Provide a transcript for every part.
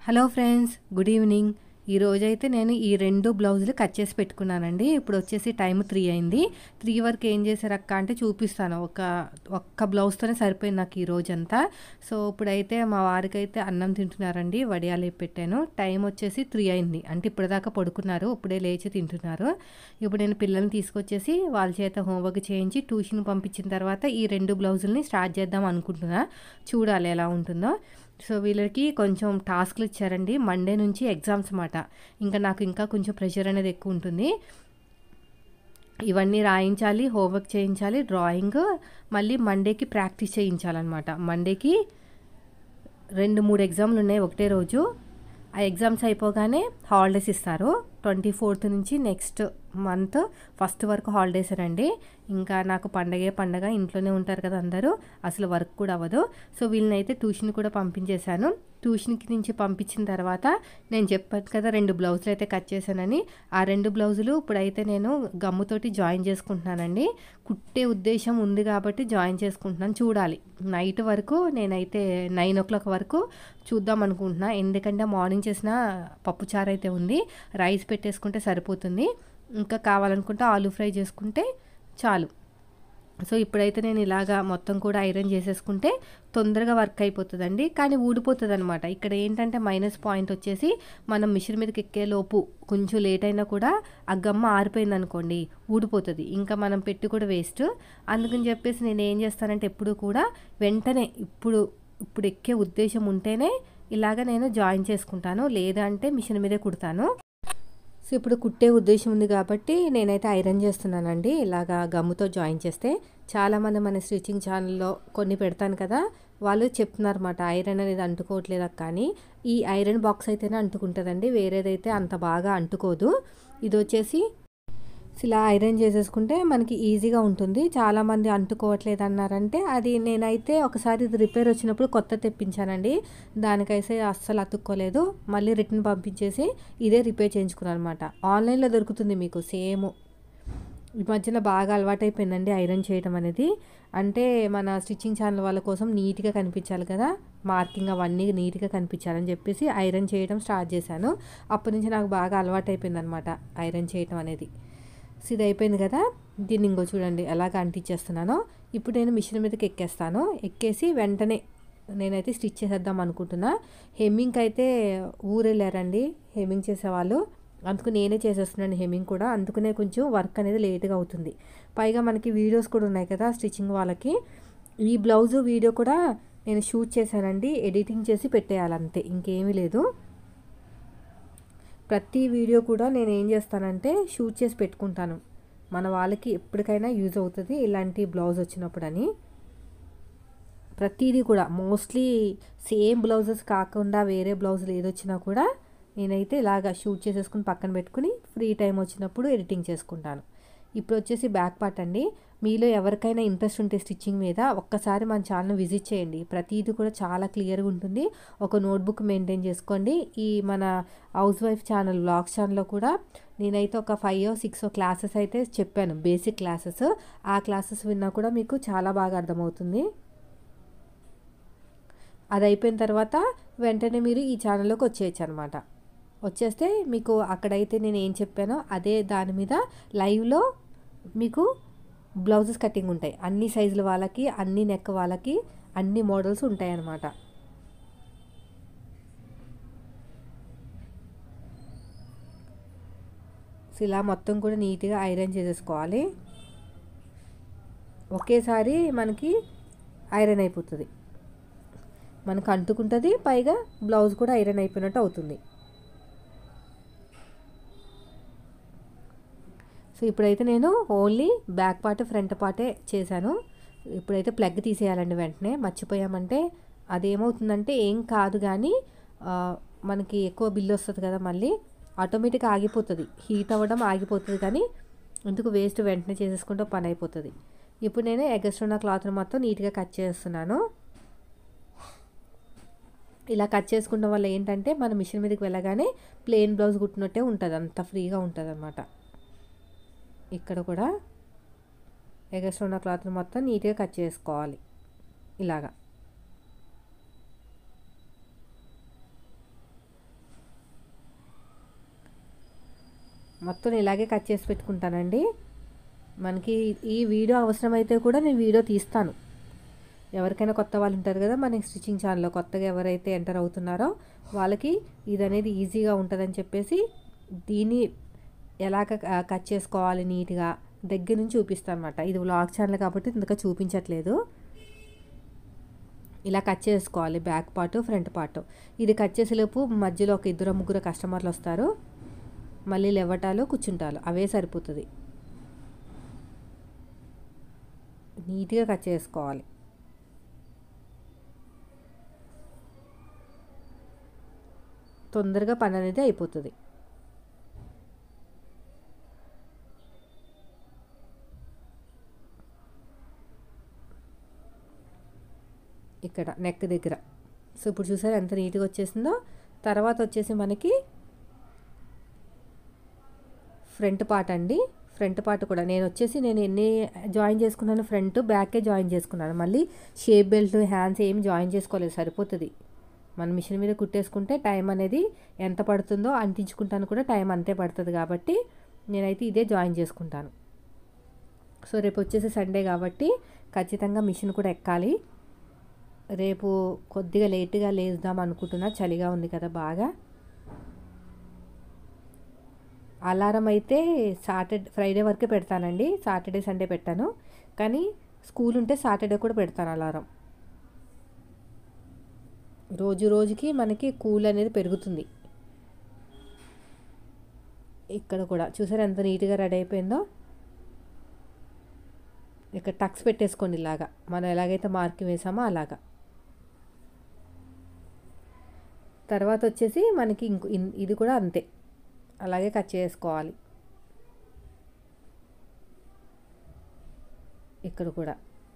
hello friends good evening ఈ రోజైతే నేను ఈ రెండు బ్లౌజులు కట్ చేసి పెట్టుకున్నానండి ఇప్పుడు వచ్చేసి టైం త్రీ అయింది త్రీ వరకు ఏం చేశారు అక్క అంటే చూపిస్తాను ఒక ఒక్క బ్లౌజ్తోనే సరిపోయింది నాకు ఈ రోజంతా సో ఇప్పుడైతే మా వారికి అయితే అన్నం తింటున్నారండి వడియాలు వేసి పెట్టాను టైం వచ్చేసి త్రీ అయింది అంటే ఇప్పటిదాకా పడుకున్నారు ఇప్పుడే లేచి తింటున్నారు ఇప్పుడు నేను పిల్లల్ని తీసుకొచ్చేసి వాళ్ళ చేత హోంవర్క్ చేయించి ట్యూషన్ పంపించిన తర్వాత ఈ రెండు బ్లౌజుల్ని స్టార్ట్ చేద్దాం అనుకుంటున్నా చూడాలి ఎలా ఉంటుందో సో వీళ్ళకి కొంచెం టాస్క్లు ఇచ్చారండి మండే నుంచి ఎగ్జామ్స్ అన్నమాట ఇంకా నాకు ఇంకా కొంచెం ప్రెషర్ అనేది ఎక్కువ ఉంటుంది ఇవన్నీ రాయించాలి హోంవర్క్ చేయించాలి డ్రాయింగ్ మళ్ళీ మండేకి ప్రాక్టీస్ చేయించాలన్నమాట మండేకి రెండు మూడు ఎగ్జామ్లు ఉన్నాయి ఒకటే రోజు ఆ ఎగ్జామ్స్ అయిపోగానే హాలిడేస్ ఇస్తారు ట్వంటీ ఫోర్త్ నుంచి నెక్స్ట్ మంత్ ఫస్ట్ వరకు హాలిడేస్ అండి ఇంకా నాకు పండగే పండగ ఇంట్లోనే ఉంటారు కదా అందరూ అసలు వర్క్ కూడా అవ్వదు సో వీళ్ళని అయితే ట్యూషన్ కూడా పంపించేశాను ట్యూషన్కి నుంచి పంపించిన తర్వాత నేను చెప్పాను కదా రెండు బ్లౌజులు అయితే కట్ చేశానని ఆ రెండు బ్లౌజులు ఇప్పుడైతే నేను గమ్ముతోటి జాయిన్ చేసుకుంటున్నానండి కుట్టే ఉద్దేశం ఉంది కాబట్టి జాయిన్ చేసుకుంటున్నాను చూడాలి నైట్ వరకు నేనైతే నైన్ ఓ క్లాక్ వరకు చూద్దాం అనుకుంటున్నా ఎందుకంటే మార్నింగ్ చేసిన పప్పుచారు అయితే ఉంది రైస్ పెట్టేసుకుంటే సరిపోతుంది ఇంకా కావాలనుకుంటే ఆలూ ఫ్రై చేసుకుంటే చాలు సో ఇప్పుడైతే నేను ఇలాగా మొత్తం కూడా ఐరన్ చేసేసుకుంటే తొందరగా వర్క్ అయిపోతుందండి కానీ ఊడిపోతుంది అనమాట ఇక్కడ ఏంటంటే మైనస్ పాయింట్ వచ్చేసి మనం మిషన్ మీదకి ఎక్కే లోపు కొంచెం లేట్ అయినా కూడా ఆ గమ్మ ఆరిపోయింది అనుకోండి ఊడిపోతుంది ఇంకా మనం పెట్టి కూడా వేస్ట్ అందుకని చెప్పేసి నేను ఏం చేస్తానంటే ఎప్పుడు కూడా వెంటనే ఇప్పుడు ఇప్పుడు ఎక్కే ఉద్దేశం ఉంటేనే ఇలాగ నేను జాయిన్ చేసుకుంటాను లేదంటే మిషన్ మీదే కుడతాను సో ఇప్పుడు కుట్టే ఉద్దేశం ఉంది కాబట్టి నేనైతే ఐరన్ చేస్తున్నానండి ఇలాగా గమ్ముతో జాయిన్ చేస్తే చాలామంది మన స్టిచ్చింగ్ ఛానల్లో కొన్ని పెడతాను కదా వాళ్ళు చెప్తున్నారన్నమాట ఐరన్ అనేది అంటుకోవట్లేదు కానీ ఈ ఐరన్ బాక్స్ అయితేనే అంటుకుంటుందండి వేరేదైతే అంత బాగా అంటుకోదు ఇది వచ్చేసి ఇలా ఐరన్ చేసేసుకుంటే మనకి ఈజీగా ఉంటుంది చాలామంది అంటుకోవట్లేదు అన్నారంటే అది నేనైతే ఒకసారి ఇది రిపేర్ వచ్చినప్పుడు కొత్త తెప్పించానండి దానికైతే అస్సలు అతుక్కోలేదు మళ్ళీ రిటర్న్ పంపించేసి ఇదే రిపేర్ చేయించుకున్నాను అనమాట ఆన్లైన్లో దొరుకుతుంది మీకు సేమ్ ఈ మధ్యన బాగా అలవాటైపోయిందండి ఐరన్ చేయడం అనేది అంటే మన స్టిచ్చింగ్ ఛానల్ వాళ్ళ కోసం నీట్గా కనిపించాలి కదా మార్కింగ్ అవన్నీ నీట్గా కనిపించాలని చెప్పేసి ఐరన్ చేయడం స్టార్ట్ చేశాను అప్పటి నుంచి నాకు బాగా అలవాటైపోయింది అనమాట ఐరన్ చేయడం అనేది సో ఇది అయిపోయింది కదా దీన్ని ఇంకో చూడండి ఎలాగ అంటించేస్తున్నానో ఇప్పుడు నేను మిషన్ మీదకి ఎక్కేస్తాను ఎక్కేసి వెంటనే నేనైతే స్టిచ్ చేసేద్దాం అనుకుంటున్నా హెమ్మింగ్ అయితే ఊరెళ్ళారండి హెమ్మింగ్ చేసేవాళ్ళు అందుకు నేనే చేసేస్తున్నాను హెమ్మింగ్ కూడా అందుకనే కొంచెం వర్క్ అనేది లేట్గా అవుతుంది పైగా మనకి వీడియోస్ కూడా ఉన్నాయి కదా స్టిచ్చింగ్ వాళ్ళకి ఈ బ్లౌజు వీడియో కూడా నేను షూట్ చేశానండి ఎడిటింగ్ చేసి పెట్టేయాలంతే ఇంకేమీ లేదు ప్రతి వీడియో కూడా నేను ఏం చేస్తానంటే షూట్ చేసి పెట్టుకుంటాను మన వాళ్ళకి ఎప్పటికైనా యూజ్ అవుతుంది ఇలాంటి బ్లౌజ్ వచ్చినప్పుడని ప్రతిదీ కూడా మోస్ట్లీ సేమ్ బ్లౌజెస్ కాకుండా వేరే బ్లౌజులు ఏదొచ్చినా కూడా నేనైతే ఇలాగా షూట్ చేసేసుకుని పక్కన పెట్టుకుని ఫ్రీ టైం వచ్చినప్పుడు ఎడిటింగ్ చేసుకుంటాను ఇప్పుడు వచ్చేసి బ్యాక్ పార్ట్ అండి మీలో ఎవరికైనా ఇంట్రెస్ట్ ఉంటే స్టిచ్చింగ్ మీద ఒక్కసారి మన ఛానల్ విజిట్ చేయండి ప్రతిదీ కూడా చాలా క్లియర్గా ఉంటుంది ఒక నోట్బుక్ మెయింటైన్ చేసుకోండి ఈ మన హౌస్ వైఫ్ ఛానల్ బ్లాగ్స్ ఛానల్లో కూడా నేనైతే ఒక ఫైవ్ సిక్స్ క్లాసెస్ అయితే చెప్పాను బేసిక్ క్లాసెస్ ఆ క్లాసెస్ విన్నా కూడా మీకు చాలా బాగా అర్థమవుతుంది అది అయిపోయిన తర్వాత వెంటనే మీరు ఈ ఛానల్లోకి వచ్చేయచ్చు అనమాట వచ్చేస్తే మీకు అక్కడైతే నేను ఏం చెప్పానో అదే దాని మీద లైవ్లో మీకు బ్లౌజెస్ కటింగ్ ఉంటాయి అన్ని సైజుల వాళ్ళకి అన్ని నెక్ వాళ్ళకి అన్ని మోడల్స్ ఉంటాయి అన్నమాట సో ఇలా మొత్తం కూడా నీట్గా ఐరన్ చేసేసుకోవాలి ఒకేసారి మనకి ఐరన్ అయిపోతుంది మనకు అంటుకుంటుంది పైగా బ్లౌజ్ కూడా ఐరన్ అయిపోయినట్టు అవుతుంది సో ఇప్పుడైతే నేను ఓన్లీ బ్యాక్ పార్ట్ ఫ్రంట్ పార్టే చేశాను ఇప్పుడైతే ప్లగ్ తీసేయాలండి వెంటనే మర్చిపోయామంటే అదేమవుతుందంటే ఏం కాదు కానీ మనకి ఎక్కువ బిల్ వస్తుంది కదా మళ్ళీ ఆటోమేటిక్గా ఆగిపోతుంది హీట్ అవ్వడం ఆగిపోతుంది కానీ ఎందుకు వేస్ట్ వెంటనే చేసేసుకుంటే పని అయిపోతుంది ఇప్పుడు నేను ఎగస్ట్రున్న క్లాత్ని మొత్తం నీట్గా కట్ చేస్తున్నాను ఇలా కట్ చేసుకోవడం వల్ల ఏంటంటే మన మిషన్ మీదకి వెళ్ళగానే ప్లెయిన్ బ్లౌజ్ కుట్టినట్టే ఉంటుంది అంత ఫ్రీగా ఉంటుంది అనమాట ఇక్కడ కూడా ఎగస్ట్రా ఉన్న క్లాత్ని మొత్తం నీట్గా కట్ చేసుకోవాలి ఇలాగా మొత్తం ఇలాగే కట్ చేసి పెట్టుకుంటానండి మనకి ఈ వీడియో అవసరమైతే కూడా నేను వీడియో తీస్తాను ఎవరికైనా కొత్త వాళ్ళు ఉంటారు కదా మన స్టిచ్చింగ్ ఛానల్లో కొత్తగా ఎవరైతే ఎంటర్ అవుతున్నారో వాళ్ళకి ఇది అనేది ఈజీగా ఉంటుందని చెప్పేసి దీన్ని ఎలాగ క- కట్ చేసుకోవాలి నీట్గా దగ్గర నుంచి చూపిస్తాను అనమాట ఇది వ్లాగ్ ఛానల్ కాబట్టి ఇంతగా చూపించట్లేదు ఇలా కట్ చేసుకోవాలి బ్యాక్ పార్ట్ ఫ్రంట్ పార్ట్ ఇది కట్ చేసేలోపు మధ్యలో ఒక ఇద్దరు ముగ్గురు కస్టమర్లు వస్తారు మళ్ళీ లేవటాలు కూర్చుంటాలు అవే సరిపోతుంది నీట్గా కట్ చేసుకోవాలి తొందరగా పని అనేది అయిపోతుంది ఇక్కడ నెక్ దగ్గర సో ఇప్పుడు చూసారు ఎంత నీట్గా వచ్చేసిందో తర్వాత వచ్చేసి మనకి ఫ్రంట్ పార్ట్ అండి ఫ్రంట్ పార్ట్ కూడా నేను వచ్చేసి నేను ఎన్ని జాయిన్ చేసుకున్నాను ఫ్రంట్ బ్యాకే జాయిన్ చేసుకున్నాను మళ్ళీ షేప్ బెల్ట్ హ్యాండ్స్ ఏం జాయిన్ చేసుకోలేదు సరిపోతుంది మన మిషన్ మీద కుట్టేసుకుంటే టైం అనేది ఎంత పడుతుందో అంటించుకుంటాను కూడా టైం అంతే పడుతుంది కాబట్టి నేనైతే ఇదే జాయిన్ చేసుకుంటాను సో రేపు వచ్చేసి సండే కాబట్టి ఖచ్చితంగా మిషన్ కూడా ఎక్కాలి రేపు కొద్దిగా లేట్గా లేద్దాం అనుకుంటున్నా చలిగా ఉంది కదా బాగా అలారం అయితే సాటర్డే ఫ్రైడే వరకే పెడతానండి సాటర్డే సండే పెట్టాను కానీ స్కూల్ ఉంటే సాటర్డే కూడా పెడతాను అలారం రోజు రోజుకి మనకి కూల్ అనేది పెరుగుతుంది ఇక్కడ కూడా చూసారు ఎంత నీట్గా రెడీ అయిపోయిందో ఇక్కడ టక్స్ పెట్టేసుకోండి ఇలాగా మనం ఎలాగైతే మార్కింగ్ వేసామో అలాగా తర్వాత వచ్చేసి మనకి ఇంకో ఇన్- ఇది కూడా అంతే అలాగే కట్ చేసుకోవాలి ఇక్కడ కూడా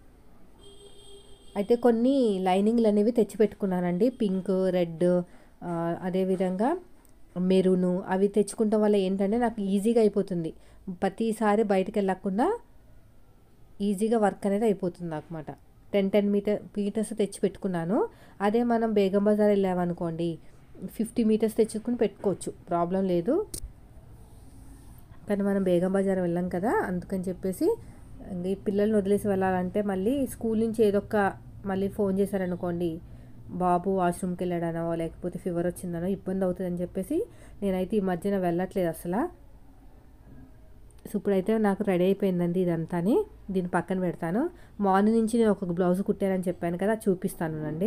అయితే కొన్ని లైనింగ్లు అనేవి తెచ్చి పెట్టుకున్నానండి పింక్ రెడ్ అదేవిధంగా మెరూను అవి తెచ్చుకుంటాం వల్ల ఏంటంటే నాకు ఈజీగా అయిపోతుంది ప్రతిసారి బయటకు వెళ్ళకుండా ఈజీగా వర్క్ అనేది అయిపోతుంది అనమాట టెన్ టెన్ మీటర్ మీటర్స్ తెచ్చి పెట్టుకున్నాను అదే మనం బేగం బజార్ వెళ్ళామనుకోండి ఫిఫ్టీ మీటర్స్ తెచ్చుకుని పెట్టుకోవచ్చు ప్రాబ్లం లేదు కానీ మనం బేగం బజార్ వెళ్ళాం కదా అందుకని చెప్పేసి ఇంక ఈ పిల్లల్ని వదిలేసి వెళ్ళాలంటే మళ్ళీ స్కూల్ నుంచి ఏదో ఒక మళ్ళీ ఫోన్ చేశారనుకోండి బాబు వాష్రూమ్కి వెళ్ళాడనో లేకపోతే ఫీవర్ వచ్చిందనో ఇబ్బంది అవుతుందని చెప్పేసి నేనైతే ఈ మధ్యన వెళ్ళట్లేదు అసలు సో ఇప్పుడైతే నాకు రెడీ అయిపోయిందండి ఇదంతాని దీన్ని పక్కన పెడతాను మార్నింగ్ నుంచి నేను ఒక బ్లౌజ్ కుట్టానని చెప్పాను కదా అది చూపిస్తాను అండి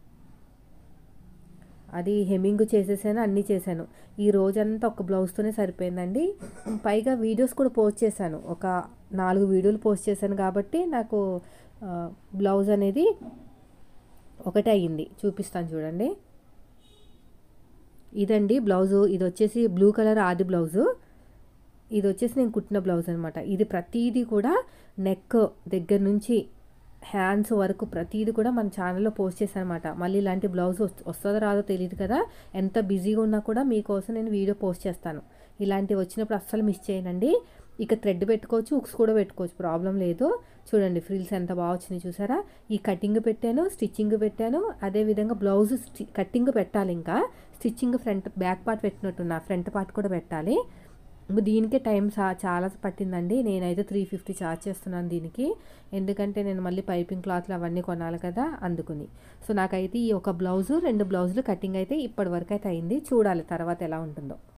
అది హెమ్మింగ్ చేసేసాను అన్నీ చేశాను ఈ రోజంతా ఒక బ్లౌజ్తోనే సరిపోయిందండి పైగా వీడియోస్ కూడా పోస్ట్ చేశాను ఒక నాలుగు వీడియోలు పోస్ట్ చేశాను కాబట్టి నాకు ఆ, బ్లౌజ్ అనేది ఒకటే అయ్యింది చూపిస్తాను చూడండి ఇదండి బ్లౌజు ఇది వచ్చేసి బ్లూ కలర్ ఆది బ్లౌజు ఇది వచ్చేసి నేను కుట్టిన బ్లౌజ్ అనమాట ఇది ప్రతీది కూడా నెక్ దగ్గర నుంచి హ్యాండ్స్ వరకు ప్రతీది కూడా మన ఛానల్లో పోస్ట్ చేశాను అనమాట మళ్ళీ ఇలాంటి బ్లౌజ్ వస్తు- వస్తుందో రాదో తెలియదు కదా ఎంత బిజీగా ఉన్నా కూడా మీకోసం నేను వీడియో పోస్ట్ చేస్తాను ఇలాంటివి వచ్చినప్పుడు అస్సలు మిస్ చేయనండి ఇక థ్రెడ్ పెట్టుకోవచ్చు ఉక్స్ కూడా పెట్టుకోవచ్చు ప్రాబ్లం లేదు చూడండి ఫ్రిల్స్ ఎంత బాగా వచ్చినాయి చూసారా ఈ కటింగ్ పెట్టాను స్టిచ్చింగ్ పెట్టాను అదేవిధంగా బ్లౌజ్ స్టి కటింగ్ పెట్టాలి ఇంకా స్టిచ్చింగ్ ఫ్రంట్ బ్యాక్ పార్ట్ పెట్టినట్టున్నా ఫ్రంట్ పార్ట్ కూడా పెట్టాలి ఇంక దీనికే టైం చా- చాలా పట్టిందండి నేనైతే త్రీ ఫిఫ్టీ ఛార్జ్ చేస్తున్నాను దీనికి ఎందుకంటే నేను మళ్ళీ పైపింగ్ క్లాత్లు అవన్నీ కొనాలి కదా అందుకుని సో నాకైతే ఈ ఒక బ్లౌజు రెండు బ్లౌజులు కటింగ్ అయితే ఇప్పటి వరకు అయితే అయింది చూడాలి తర్వాత ఎలా ఉంటుందో